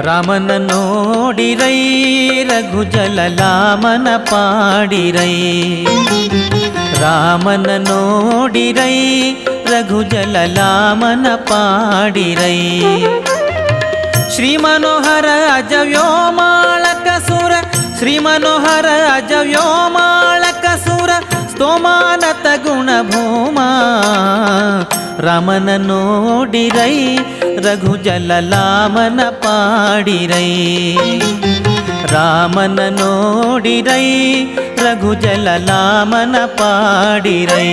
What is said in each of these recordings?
ರಾಮನ ನೋಡಿರೈ ರಘುಜಲ ಲಾಮನ ಪಾಡಿರೈ ರಾಮನ ನೋಡಿರೈ ರಘುಜಲ ಲಾಮನ ಪಾಡಿರೈ ಶ್ರೀ ಮನೋಹರ ಅಜ ವ್ಯೋಮಾಳಕ ಸುರ ಶ್ರೀ ಮನೋಹರ ಅಜ ವ್ಯೋಮಾಳಕ ಸುರ ಸ್ತೋಮಾನತ ಗುಣಭೂಮ ರಾಮನ ನೋಡಿರೈ ರಘುಜಲ ಲಾಮನ ಪಾಡಿರೈ ರಾಮನ ನೋಡಿರೈ ರಘುಜಲ ಲಾಮನ ಪಾಡಿರೈ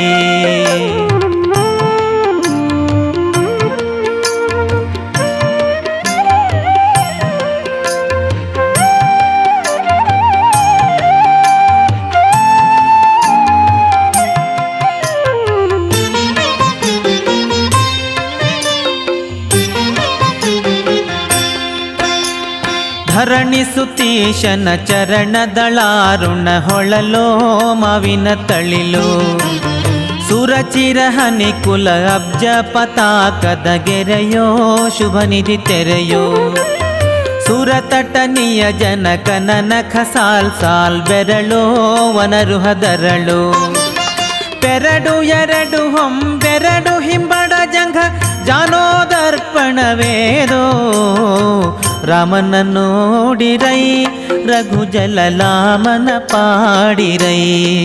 ಧರಣಿ ಸುತೀಶನ ಚರಣದಳಾರುಣ ಹೊಳಲೋ ಮಾವಿನ ತಳಿಲು ಸುರಚಿರ ಹನಿ ಕುಲ ಅಬ್ಜ ಪತಾಕದ ಗೆರೆಯೋ ಶುಭ ನಿಧಿ ತೆರೆಯೋ ಸುರತಟನಿಯ ಜನಕನ ನಖ ಸಾಲ್ ಸಾಲ್ ಬೆರಳೋ ವನರುಹದರಳು ಪೆರಡು ಎರಡು ಹೊಂಬೆರಡು ಹಿಂಬಡ ಜಂಘ ಜಾನೋದರ್ಪಣವೇದೋ ರಾಮನ ನೋಡಿರೈ ರಘುಜಲ ಲಾಮನ ಪಾಡಿರೈ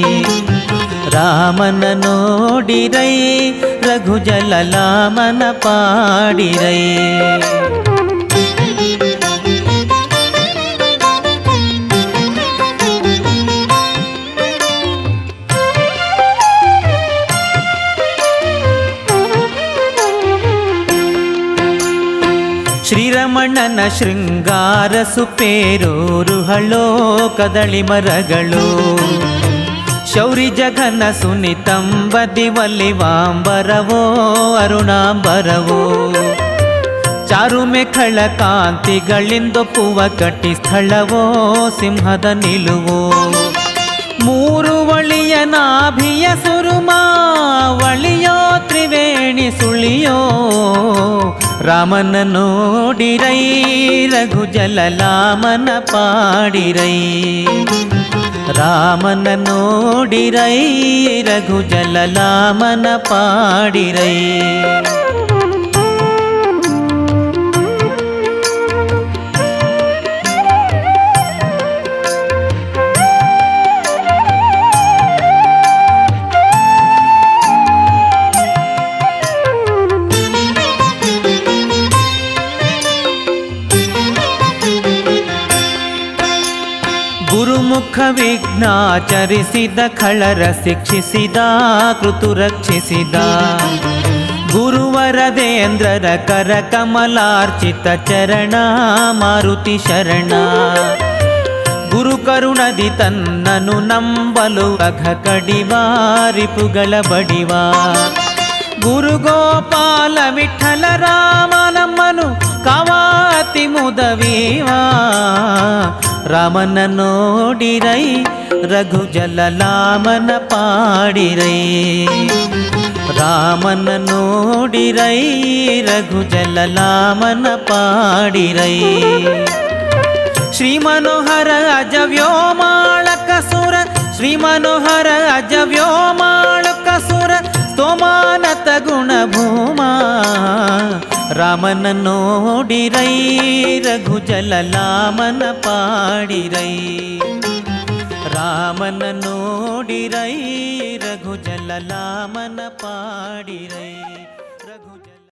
ರಾಮನ ನೋಡಿರೈ ರಘುಜಲ ಲಾಮನ ಪಾಡಿರೈ ಶ್ರೀರಮಣನ ಶೃಂಗಾರ ಸುಪೇರೂರುಹಳೋ ಕದಳಿ ಮರಗಳು ಶೌರಿ ಜಗನ ಸುನಿತಂಬದಿ ವಲ್ಲಿವಾಂಬರವೋ ಅರುಣಾಂಬರವೋ ಚಾರುಮೆ ಖಳ ಕಾಂತಿಗಳಿಂದೊಪ್ಪುವ ಕಟ್ಟಿ ಸ್ಥಳವೋ ಸಿಂಹದ ನಿಲುವೋ ಮೂರು ಒಳಿಯ ನಾಭಿಯ ಸುರುಮಾ ಒಳಿಯೋ ತ್ರಿವೇಣಿ ಸುಳಿಯೋ ರಾಮನ ನೋಡಿರೈ ರಘುಜಲ ಲಾಮನ ಪಾಡಿರೈ ರಾಮನ ನೋಡಿರೈ ರಘುಜಲ ಲಾಮನ ಪಾಡಿರೈ ಗುರುಮುಖ ವಿಘ್ನಾಚರಿಸಿದ ಖಳರ ಶಿಕ್ಷಿಸಿದ ಕೃತು ರಕ್ಷಿಸಿದ ಗುರುವರದೇಂದ್ರರ ಕರ ಕಮಲಾರ್ಚಿತ ಚರಣ ಮಾರುತಿ ಶರಣ ಗುರು ಕರುಣದಿ ತನ್ನನು ನಂಬಲು ಅಘ ಕಡಿವ ರಿಪುಗಳ ಬಡಿವ ಗುರು ಗೋಪಾಲ ವಿಠಲ ರಾಮ ನಮ್ಮನು ಕಾವಾತಿ ಮುದವೀವಾ ರಾಮನ ನೋಡಿರೈ ರಘುಜಲ ಲಾಮನ ಪಾಡಿರೈ ರಾಮನ ನೋಡಿರೈ ರಘುಜಲ ಲಾಮನ ಪಾಡಿರೈ ಶ್ರೀ ಮನೋಹರ ಅಜ ವ್ಯೋಮಾಳಕ ಸುರ ಶ್ರೀ ಮನೋಹರ ಅಜ ವ್ಯೋಮಾಳಕ ಸುರ ಸ್ತೋಮಾನತ ಗುಣಭೂಮ ರಾಮನ ನೋಡಿರೈ ರಘುಜಲ ಲಾಮನ ಪಾಡಿರೈ ರಾಮನ ನೋಡಿರೈ ರಘುಜಲ ಲಾಮನ ಪಾಡಿರೈ